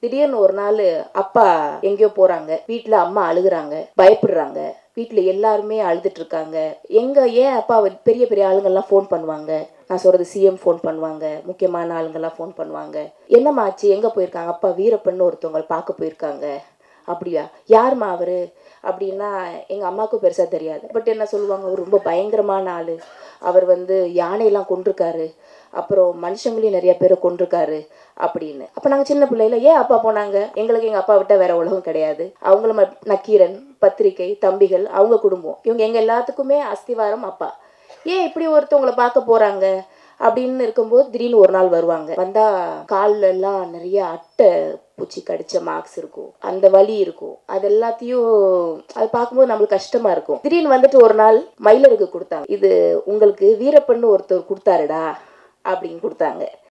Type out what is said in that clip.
திடீர்னு ஒரு நாள் அப்பா எங்கேயோ போறாங்க வீட்டில் அம்மா அழுகுறாங்க பயப்படுறாங்க வீட்டில் எல்லாருமே அழுதுட்டு இருக்காங்க எங்க ஏன் அப்பா வந்து பெரிய பெரிய ஆளுங்கெல்லாம் ஃபோன் பண்ணுவாங்க நான் சொல்றது சிஎம் ஃபோன் பண்ணுவாங்க முக்கியமான ஆளுங்கெல்லாம் ஃபோன் பண்ணுவாங்க என்னம்மா ஆச்சு எங்கே போயிருக்காங்க அப்பா வீரப்பன்னு ஒருத்தவங்களை பார்க்க போயிருக்காங்க அப்படியா யாரும்மா அவரு அப்படின்னா எங்கள் அம்மாவுக்கும் பெருசாக தெரியாது பட் என்ன சொல்லுவாங்க அவர் ரொம்ப பயங்கரமான ஆள் அவர் வந்து யானையெல்லாம் கொண்டிருக்காரு அப்புறம் மனுஷங்களையும் நிறைய பேரை கொண்டிருக்காரு அப்படின்னு அப்போ நாங்கள் சின்ன பிள்ளையில ஏன் அப்பா போனாங்க எங்களுக்கு எங்கள் அப்பா விட்டால் வேற உலகம் கிடையாது அவங்கள ம- நக்கீரன் பத்திரிக்கை தம்பிகள் அவங்க குடும்பம் இவங்க எங்கள் எல்லாத்துக்குமே அஸ்திவாரம் அப்பா ஏன் இப்படி ஒருத்தவங்களை பார்க்க போகிறாங்க அப்படின்னு இருக்கும்போது திடீர்னு ஒரு நாள் வருவாங்க வந்தா கால்ல எல்லாம் நிறைய அட்டை பூச்சி கடிச்ச மார்க்ஸ் இருக்கும் அந்த வலி இருக்கும் அது எல்லாத்தையும் அது பார்க்கும்போது நம்மளுக்கு கஷ்டமா இருக்கும் திடீர்னு வந்துட்டு ஒரு நாள் மயிலருக்கு கொடுத்தாங்க இது உங்களுக்கு வீரப்பன்னு ஒருத்தர் கொடுத்தாருடா அப்படின்னு கொடுத்தாங்க